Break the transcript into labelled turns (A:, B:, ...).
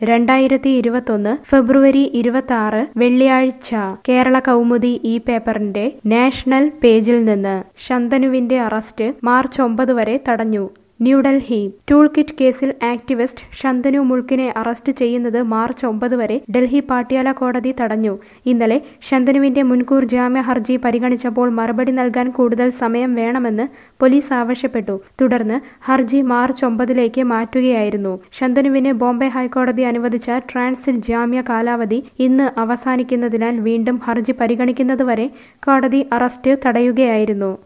A: രണ്ടായിരത്തി ഇരുപത്തൊന്ന് ഫെബ്രുവരി ഇരുപത്തി ആറ് വെള്ളിയാഴ്ച കേരള കൗമുദി ഈ പേപ്പറിന്റെ നാഷണൽ പേജിൽ നിന്ന് ശന്തനുവിന്റെ അറസ്റ്റ് മാർച്ച് ഒമ്പത് വരെ തടഞ്ഞു ന്യൂഡൽഹി ടൂൾ കിറ്റ് കേസിൽ ആക്ടിവിസ്റ്റ് ശന്തനു മുൾക്കിനെ അറസ്റ്റ് ചെയ്യുന്നത് മാർച്ച് ഒമ്പത് വരെ ഡൽഹി പാട്യാല കോടതി തടഞ്ഞു ഇന്നലെ ശന്തനുവിന്റെ മുൻകൂർ ജാമ്യ ഹർജി പരിഗണിച്ചപ്പോൾ മറുപടി നൽകാൻ കൂടുതൽ സമയം വേണമെന്ന് പോലീസ് ആവശ്യപ്പെട്ടു തുടർന്ന് ഹർജി മാർച്ച് ഒമ്പതിലേക്ക് മാറ്റുകയായിരുന്നു ശന്തനുവിന് ബോംബെ ഹൈക്കോടതി അനുവദിച്ച ട്രാൻസിറ്റ് ജാമ്യ കാലാവധി ഇന്ന് അവസാനിക്കുന്നതിനാൽ വീണ്ടും ഹർജി പരിഗണിക്കുന്നതുവരെ കോടതി അറസ്റ്റ് തടയുകയായിരുന്നു